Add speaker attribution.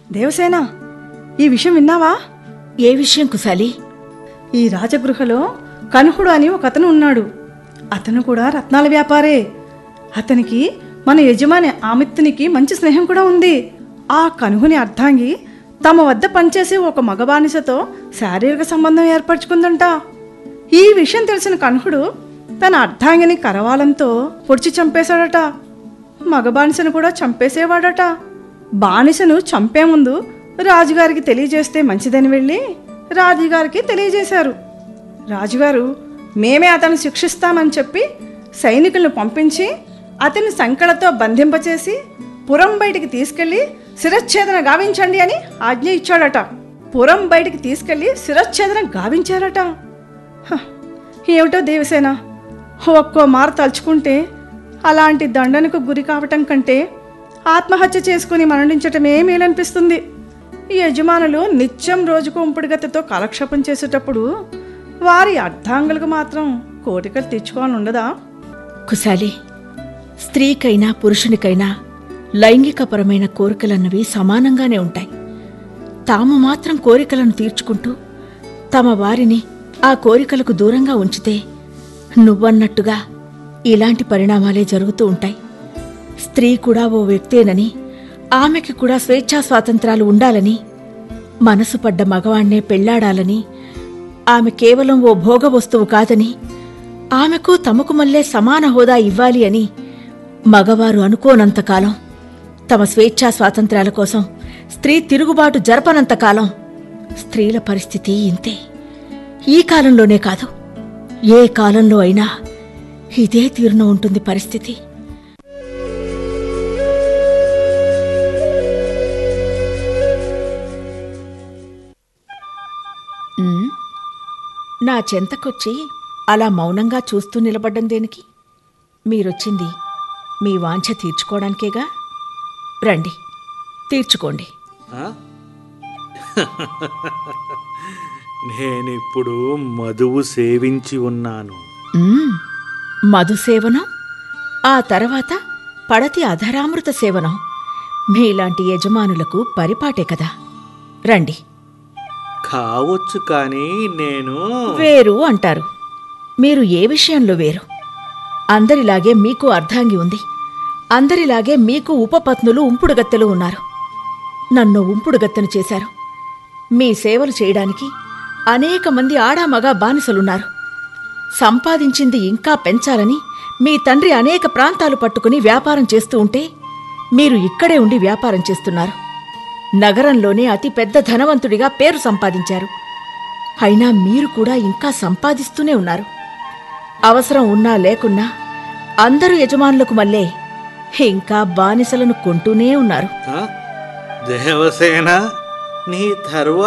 Speaker 1: దేవసేన ఈ విషయం విన్నావా
Speaker 2: ఏ విషయం కుశాలి
Speaker 1: ఈ రాజగృహలో కనుహుడు అని ఒక అతను ఉన్నాడు అతను కూడా రత్నాల వ్యాపారే అతనికి మన యజమాని ఆమిత్తునికి మంచి స్నేహం కూడా ఉంది ఆ కనుహుని అర్ధాంగి తమ వద్ద పనిచేసే ఒక మగ బానిసతో శారీరక సంబంధం ఏర్పరచుకుందంట ఈ విషయం తెలిసిన కనుహుడు తన అర్ధాంగిని కరవాలంతో పొడిచి చంపేశాడట మగ బానిసను కూడా చంపేసేవాడట బానిసను చంపే ముందు రాజుగారికి తెలియజేస్తే మంచిదని వెళ్ళి రాజుగారికి తెలియజేశారు రాజుగారు మేమే అతను శిక్షిస్తామని చెప్పి సైనికులను పంపించి అతన్ని సంకలతో బంధింపచేసి పురం బయటికి తీసుకెళ్లి శిరచ్ఛేదన గావించండి అని ఆజ్ఞ ఇచ్చాడట పురం బయటికి తీసుకెళ్లి శిరచ్ఛేదన గావించారట హ, ఏమిటో దేవసేన ఒక్కో మారు తలుచుకుంటే అలాంటి దండనకు గురి కావటం కంటే ఆత్మహత్య చేసుకుని మరణించటమే మేలనిపిస్తుంది ఈ యజమానులు నిత్యం రోజుకు ఉంపుడుగతితో కాలక్షేపం చేసేటప్పుడు వారి అర్ధాంగులకు మాత్రం కోరికలు తెచ్చుకోవాలని ఉండదా
Speaker 2: కుశాలి స్త్రీకైనా పురుషునికైనా లైంగికపరమైన కోరికలన్నవి సమానంగానే ఉంటాయి తాము మాత్రం కోరికలను తీర్చుకుంటూ తమ వారిని ఆ కోరికలకు దూరంగా ఉంచితే నువ్వన్నట్టుగా ఇలాంటి పరిణామాలే జరుగుతూ ఉంటాయి స్త్రీ కూడా ఓ వ్యక్తేనని ఆమెకి కూడా స్వేచ్ఛా స్వాతంత్రాలు ఉండాలని మనసు పడ్డ మగవాణ్ణే పెళ్లాడాలని ఆమె కేవలం ఓ భోగ వస్తువు కాదని ఆమెకు తమకు మల్లే సమాన హోదా ఇవ్వాలి అని మగవారు అనుకోనంతకాలం తమ స్వేచ్ఛా స్వాతంత్రాల కోసం స్త్రీ తిరుగుబాటు జరపనంతకాలం స్త్రీల పరిస్థితి ఇంతే ఈ కాలంలోనే కాదు ఏ కాలంలో అయినా ఇదే తీరున ఉంటుంది పరిస్థితి ఉమ్, నా చెంతకొచ్చి అలా మౌనంగా చూస్తూ నిలబడ్డం దేనికి మీరొచ్చింది మీ వాంఛ తీర్చుకోవడానికేగా రండి తీర్చుకోండి
Speaker 3: ఆ? నేనిప్పుడు మధువు సేవించి ఉన్నాను
Speaker 2: మ్మ్. మధు సేవనం ఆ తర్వాత పడతి అధరామృత సేవనం మీలాంటి యజమానులకు పరిపాటే కదా రండి
Speaker 3: కావచ్చు కానీ నేను
Speaker 2: వేరు అంటారు మీరు ఏ విషయంలో వేరు అందరిలాగే మీకు అర్ధాంగి ఉంది అందరిలాగే మీకు ఉపపత్నులు ఉంపుడుగత్తెలు ఉన్నారు నన్ను ఉంపుడుగత్తెను చేశారు మీ సేవలు చేయడానికి అనేక మంది ఆడామగా బానిసలున్నారు సంపాదించింది ఇంకా పెంచాలని మీ తండ్రి అనేక ప్రాంతాలు పట్టుకుని వ్యాపారం చేస్తూ ఉంటే మీరు ఇక్కడే ఉండి వ్యాపారం చేస్తున్నారు నగరంలోనే అతి పెద్ద ధనవంతుడిగా పేరు సంపాదించారు అయినా మీరు కూడా ఇంకా సంపాదిస్తూనే ఉన్నారు అవసరం ఉన్నా లేకున్నా అందరూ యజమానులకు మళ్ళే ఇంకా బానిసలను కొంటూనే ఉన్నారు
Speaker 3: ఆ? దేవసేన నీ తర్వాత